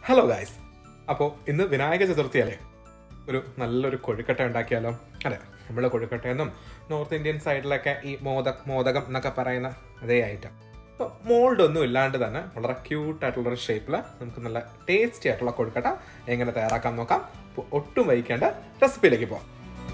hello guys അപ്പോൾ ഇന്ന് വിനായക ചതുർത്ഥിയല്ലേ ഒരു നല്ലൊരു കൊഴുക്കട്ട ഉണ്ടാക്കിയാലോ അതെ നമ്മൾ കൊഴുക്കട്ടയെന്നും നോർത്ത് ഇന്ത്യൻ സൈഡിലൊക്കെ ഈ മോദ മോദകം എന്നൊക്കെ പറയുന്ന അതേ ഐറ്റം അപ്പോൾ മോൾഡ് ഒന്നും ഇല്ലാണ്ട് തന്നെ വളരെ ക്യൂട്ടായിട്ടുള്ളൊരു ഷേപ്പിൽ നമുക്ക് നല്ല ടേസ്റ്റി ആയിട്ടുള്ള കൊഴുക്കട്ട എങ്ങനെ തയ്യാറാക്കാൻ നോക്കാം അപ്പോൾ ഒട്ടും വൈകിക്കേണ്ട റെസിപ്പിയിലേക്ക് പോകാം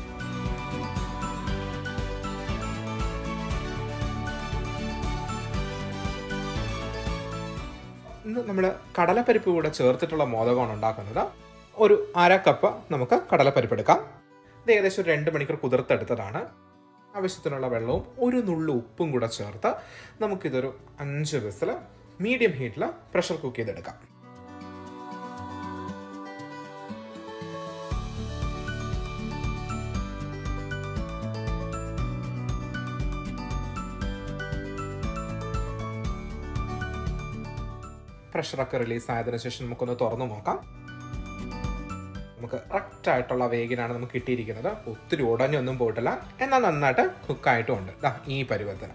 ഇന്ന് നമ്മൾ കടലപ്പരിപ്പ് കൂടെ ചേർത്തിട്ടുള്ള മോദകമാണ് ഉണ്ടാക്കുന്നത് ഒരു അര കപ്പ് നമുക്ക് കടലപ്പരിപ്പ് എടുക്കാം ഇത് ഏകദേശം ഒരു രണ്ട് മണിക്കൂർ കുതിർത്തെടുത്തതാണ് ആവശ്യത്തിനുള്ള വെള്ളവും ഒരു നുള്ളു ഉപ്പും കൂടെ ചേർത്ത് നമുക്കിതൊരു അഞ്ച് വിസിൽ മീഡിയം ഹീറ്റിൽ പ്രഷർ കുക്ക് ചെയ്തെടുക്കാം പ്രഷറൊക്കെ റിലീസ് ആയതിനു ശേഷം നമുക്കൊന്ന് തുറന്നു നോക്കാം നമുക്ക് കറക്റ്റ് ആയിട്ടുള്ള വേഗിനാണ് നമുക്ക് കിട്ടിയിരിക്കുന്നത് ഒത്തിരി ഉടഞ്ഞൊന്നും പോയിട്ടില്ല എന്നാൽ നന്നായിട്ട് കുക്കായിട്ടും ഉണ്ട് ദാ ഈ പരുവത്തിന്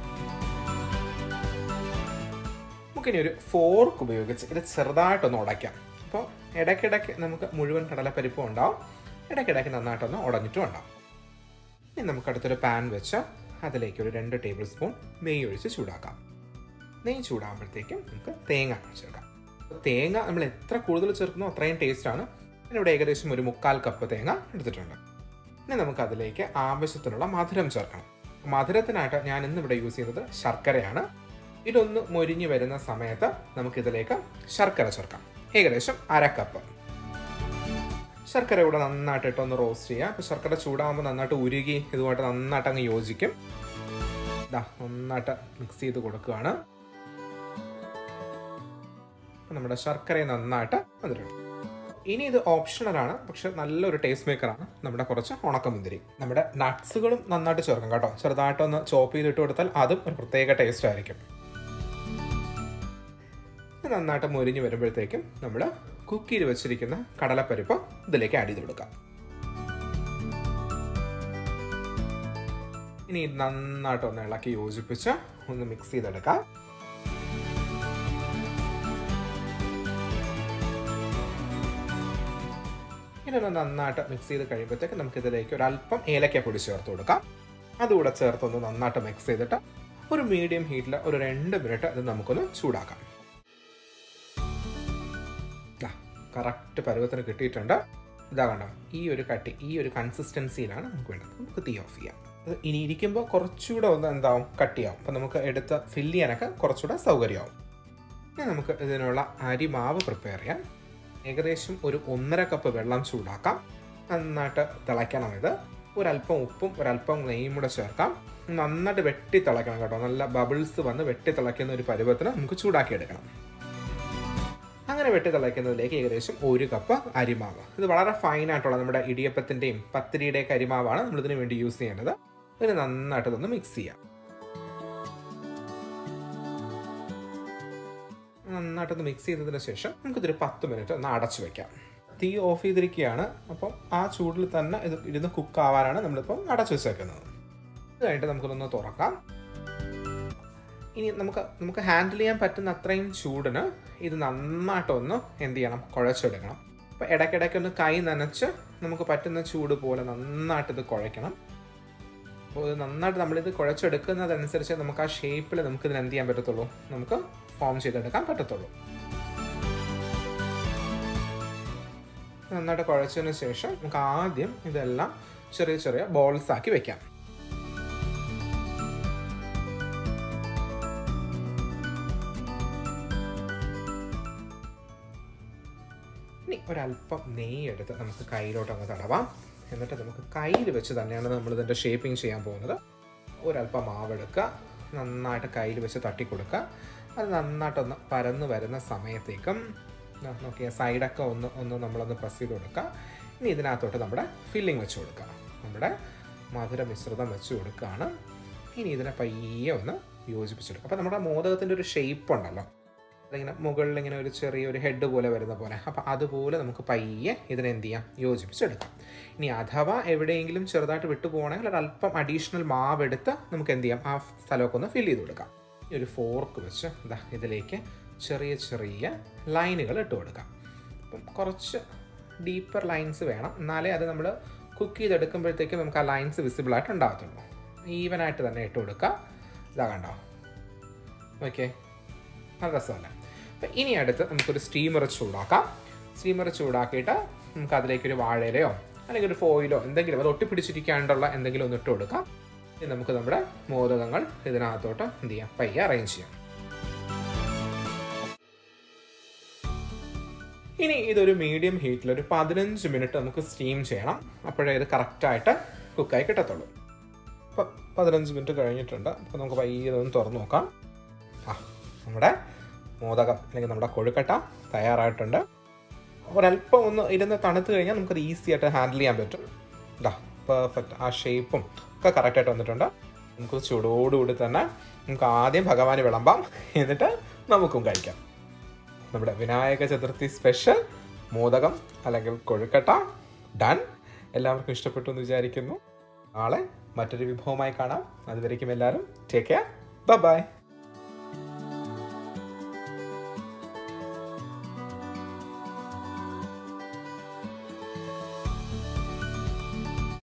നമുക്കിനി ഒരു ഫോർക്ക് ഉപയോഗിച്ച് ഇത് ചെറുതായിട്ടൊന്ന് ഉടയ്ക്കാം അപ്പോൾ ഇടയ്ക്കിടയ്ക്ക് നമുക്ക് മുഴുവൻ കടലപ്പരിപ്പും ഉണ്ടാവും ഇടയ്ക്കിടയ്ക്ക് നന്നായിട്ടൊന്ന് ഉടഞ്ഞിട്ടും ഉണ്ടാവും ഇനി നമുക്ക് അടുത്തൊരു പാൻ വെച്ച് അതിലേക്ക് ഒരു രണ്ട് ടേബിൾ സ്പൂൺ നെയ്യ് ഒഴിച്ച് ചൂടാക്കാം നെയ്യ് ചൂടാകുമ്പോഴത്തേക്കും നമുക്ക് തേങ്ങ ചേർക്കാം തേങ്ങ നമ്മൾ എത്ര കൂടുതൽ ചേർക്കുന്നോ അത്രയും ടേസ്റ്റാണ് ഇവിടെ ഏകദേശം ഒരു മുക്കാൽ കപ്പ് തേങ്ങ എടുത്തിട്ടുണ്ട് ഇനി നമുക്ക് അതിലേക്ക് ആവശ്യത്തിനുള്ള മധുരം ചേർക്കണം മധുരത്തിനായിട്ട് ഞാൻ ഇന്ന് ഇവിടെ യൂസ് ചെയ്യുന്നത് ശർക്കരയാണ് ഇതൊന്ന് മൊരിഞ്ഞു വരുന്ന സമയത്ത് നമുക്കിതിലേക്ക് ശർക്കര ചേർക്കാം ഏകദേശം അര കപ്പ് ശർക്കര ഇവിടെ നന്നായിട്ട് ഇട്ടൊന്ന് റോസ്റ്റ് ചെയ്യുക അപ്പോൾ ശർക്കര ചൂടാകുമ്പോൾ നന്നായിട്ട് ഉരുകി ഇതുമായിട്ട് നന്നായിട്ട് അങ്ങ് യോജിക്കും ഇതാ നന്നായിട്ട് മിക്സ് ചെയ്ത് കൊടുക്കുകയാണ് നമ്മുടെ ശർക്കര നന്നായിട്ട് വന്നിട്ടുണ്ട് ഇനി ഇത് ഓപ്ഷണലാണ് പക്ഷെ നല്ലൊരു ടേസ്റ്റ് മേക്കറാണ് നമ്മുടെ കുറച്ച് ഉണക്കമുന്തിരി നമ്മുടെ നട്ട്സുകളും നന്നായിട്ട് ചേർക്കാം കേട്ടോ ചെറുതായിട്ടൊന്ന് ചോപ്പ് ചെയ്തിട്ട് കൊടുത്താൽ അതും ഒരു പ്രത്യേക ടേസ്റ്റ് ആയിരിക്കും നന്നായിട്ട് മുരിഞ്ഞ് വരുമ്പോഴത്തേക്കും നമ്മൾ കുക്ക് ചെയ്ത് വെച്ചിരിക്കുന്ന കടലപ്പരിപ്പ് ഇതിലേക്ക് ആഡ് ചെയ്ത് കൊടുക്കാം ഇനി നന്നായിട്ട് ഒന്ന് ഇളക്കി യോജിപ്പിച്ച് ഒന്ന് മിക്സ് ചെയ്തെടുക്കാം ഇതൊന്ന് നന്നായിട്ട് മിക്സ് ചെയ്ത് കഴിയുമ്പോഴത്തേക്ക് നമുക്ക് ഇതിലേക്ക് ഒരു അല്പം ഏലക്ക പൊടി ചേർത്ത് കൊടുക്കാം അതുകൂടെ ചേർത്തൊന്ന് നന്നായിട്ട് മിക്സ് ചെയ്തിട്ട് ഒരു മീഡിയം ഹീറ്റിൽ ഒരു രണ്ട് മിനിറ്റ് ഇത് നമുക്കൊന്ന് ചൂടാക്കാം കറക്റ്റ് പരുവത്തിന് കിട്ടിയിട്ടുണ്ട് ഇതാ കണ്ടോ ഈ ഒരു കട്ടി ഈ ഒരു കൺസിസ്റ്റൻസിയിലാണ് നമുക്ക് വേണ്ടത് നമുക്ക് തീ ഓഫ് ചെയ്യാം അത് ഇനി ഇരിക്കുമ്പോൾ കുറച്ചുകൂടെ ഒന്ന് എന്താവും കട്ടിയാവും അപ്പം നമുക്ക് എടുത്ത് ഫില്ല് ചെയ്യാനൊക്കെ കുറച്ചുകൂടെ സൗകര്യമാവും ഇനി നമുക്ക് ഇതിനുള്ള അരിമാവ് പ്രിപ്പയർ ചെയ്യാം ഏകദേശം ഒരു ഒന്നര കപ്പ് വെള്ളം ചൂടാക്കാം നന്നായിട്ട് തിളയ്ക്കണം ഇത് ഒരല്പം ഉപ്പും ഒരല്പം നെയ്യും കൂടെ ചേർക്കാം നന്നായിട്ട് വെട്ടി തിളയ്ക്കണം കേട്ടോ നല്ല ബബിൾസ് വന്ന് വെട്ടി തിളയ്ക്കുന്ന ഒരു പരുവത്തിന് നമുക്ക് ചൂടാക്കി എടുക്കണം അങ്ങനെ വെട്ടി തിളയ്ക്കുന്നതിലേക്ക് ഏകദേശം ഒരു കപ്പ് അരിമാവ് ഇത് വളരെ ഫൈൻ ആയിട്ടുള്ള നമ്മുടെ ഇടിയപ്പത്തിൻ്റെയും പത്തിരിയുടെയൊക്കെ അരിമാവാണ് നമ്മളിതിന് വേണ്ടി യൂസ് ചെയ്യേണ്ടത് ഇതിന് നന്നായിട്ട് ഇതൊന്ന് മിക്സ് ചെയ്യാം നന്നായിട്ടൊന്ന് മിക്സ് ചെയ്തതിന് ശേഷം നമുക്കിതൊരു പത്ത് മിനിറ്റ് ഒന്ന് അടച്ചു വെക്കാം തീ ഓഫ് ചെയ്തിരിക്കുകയാണ് അപ്പം ആ ചൂടിൽ തന്നെ ഇത് ഇരുന്ന് കുക്ക് ആവാനാണ് നമ്മളിപ്പം അടച്ചു വെച്ചേക്കുന്നത് ഇത് കഴിഞ്ഞിട്ട് നമുക്കിതൊന്ന് തുറക്കാം ഇനി നമുക്ക് നമുക്ക് ഹാൻഡിൽ ചെയ്യാൻ പറ്റുന്ന അത്രയും ചൂടിന് ഇത് നന്നായിട്ടൊന്ന് എന്ത് ചെയ്യണം കുഴച്ചെടുക്കണം അപ്പോൾ ഇടയ്ക്കിടയ്ക്ക് ഒന്ന് കൈ നനച്ച് നമുക്ക് പറ്റുന്ന ചൂട് പോലെ നന്നായിട്ട് ഇത് കുഴയ്ക്കണം അപ്പോൾ ഇത് നന്നായിട്ട് നമ്മളിത് കുഴച്ചെടുക്കുന്നതനുസരിച്ച് നമുക്ക് ആ ഷേപ്പിൽ നമുക്ക് ഇതിന് എന്ത് ചെയ്യാൻ പറ്റത്തുള്ളൂ നമുക്ക് ഫോം ചെയ്തെടുക്കാൻ പറ്റത്തുള്ളൂ നന്നായിട്ട് കുഴച്ചതിന് ശേഷം നമുക്ക് ആദ്യം ഇതെല്ലാം ചെറിയ ചെറിയ ബോൾസ് ആക്കി വെക്കാം ഇനി ഒരല്പം നെയ്യ് എടുത്ത് നമുക്ക് കയ്യിലോട്ട് അങ്ങ് തടവാം എന്നിട്ട് നമുക്ക് കയ്യിൽ വെച്ച് തന്നെയാണ് നമ്മൾ ഇതിൻ്റെ ഷേപ്പിംഗ് ചെയ്യാൻ പോകുന്നത് ഒരല്പം മാവെടുക്കുക നന്നായിട്ട് കയ്യിൽ വെച്ച് തട്ടി കൊടുക്കുക അത് നന്നായിട്ടൊന്ന് പരന്ന് വരുന്ന സമയത്തേക്കും നോക്കിയ സൈഡൊക്കെ ഒന്ന് ഒന്ന് നമ്മളൊന്ന് പ്രസ് ചെയ്ത് കൊടുക്കുക ഇനി ഇതിനകത്തോട്ട് നമ്മുടെ ഫില്ലിംഗ് വെച്ച് കൊടുക്കുക നമ്മുടെ മധുര മിശ്രിതം വെച്ച് കൊടുക്കുകയാണ് ഇനി ഇതിനെ പയ്യെ ഒന്ന് യോജിപ്പിച്ചെടുക്കുക അപ്പോൾ നമ്മുടെ മോദകത്തിൻ്റെ ഒരു ഷേപ്പ് ഉണ്ടല്ലോ അതിങ്ങനെ മുകളിൽ ഇങ്ങനെ ഒരു ചെറിയൊരു ഹെഡ് പോലെ വരുന്ന പോലെ അപ്പോൾ അതുപോലെ നമുക്ക് പയ്യെ ഇതിനെ എന്ത് ചെയ്യാം യോജിപ്പിച്ചെടുക്കാം ഇനി അഥവാ എവിടെയെങ്കിലും ചെറുതായിട്ട് വിട്ടു പോകണമെങ്കിൽ ഒരു അല്പം അഡീഷണൽ മാവ് എടുത്ത് നമുക്ക് എന്ത് ചെയ്യാം ആ സ്ഥലമൊക്കെ ഒന്ന് ഫില്ല് ചെയ്ത് കൊടുക്കാം ഈ ഒരു ഫോർക്ക് വെച്ച് ഇതാ ഇതിലേക്ക് ചെറിയ ചെറിയ ലൈനുകൾ ഇട്ട് കൊടുക്കാം അപ്പം കുറച്ച് ഡീപ്പർ ലൈൻസ് വേണം എന്നാലേ അത് നമ്മൾ കുക്ക് ചെയ്തെടുക്കുമ്പോഴത്തേക്കും നമുക്ക് ആ ലൈൻസ് വിസിബിൾ ആയിട്ട് ഉണ്ടാകത്തുള്ളൂ ഈവനായിട്ട് തന്നെ ഇട്ട് കൊടുക്കുക ഇതാ കണ്ടോ ഓക്കെ നല്ല രസമല്ല അപ്പം ഇനി അടുത്ത് നമുക്കൊരു സ്റ്റീമർ ചൂടാക്കാം സ്റ്റീമർ ചൂടാക്കിയിട്ട് നമുക്ക് അതിലേക്കൊരു വാഴയിലയോ അല്ലെങ്കിൽ ഒരു ഫോയിലോ എന്തെങ്കിലും അത് ഒട്ടിപ്പിടിച്ചിരിക്കാണ്ടുള്ള എന്തെങ്കിലും ഒന്ന് ഇട്ട് കൊടുക്കാം ഇനി നമുക്ക് നമ്മുടെ മോദകങ്ങൾ ഇതിനകത്തോട്ട് എന്ത് ചെയ്യാം പയ്യെ അറേഞ്ച് ചെയ്യാം ഇനി ഇതൊരു മീഡിയം ഹീറ്റിൽ ഒരു പതിനഞ്ച് മിനിറ്റ് നമുക്ക് സ്റ്റീം ചെയ്യണം അപ്പോഴേ ഇത് കറക്റ്റായിട്ട് കുക്കായി കിട്ടത്തുള്ളൂ അപ്പോൾ പതിനഞ്ച് മിനിറ്റ് കഴിഞ്ഞിട്ടുണ്ട് അപ്പോൾ നമുക്ക് പയ്യെ ഇതൊന്ന് തുറന്ന് നോക്കാം ആ നമ്മുടെ മോദകം അല്ലെങ്കിൽ നമ്മുടെ കൊഴുക്കട്ട തയ്യാറായിട്ടുണ്ട് ഒരല്പം ഒന്ന് ഇരുന്ന് തണുത്ത് കഴിഞ്ഞാൽ നമുക്കത് ഈസി ആയിട്ട് ഹാൻഡിൽ ചെയ്യാൻ പറ്റും ഇതാ പെർഫെക്റ്റ് ആ ഷേപ്പും ഒക്കെ കറക്റ്റായിട്ട് വന്നിട്ടുണ്ട് നമുക്ക് ചൂടോടുകൂടി തന്നെ നമുക്ക് ആദ്യം ഭഗവാന് വിളമ്പാം എന്നിട്ട് നമുക്കും കഴിക്കാം നമ്മുടെ വിനായക ചതുർത്ഥി സ്പെഷ്യൽ മോദകം അല്ലെങ്കിൽ കൊഴുക്കട്ട ഡൺ എല്ലാവർക്കും ഇഷ്ടപ്പെട്ടു എന്ന് വിചാരിക്കുന്നു നാളെ മറ്റൊരു വിഭവമായി കാണാം അതുവരേക്കും എല്ലാവരും ടേക്ക് കെയർ ബൈ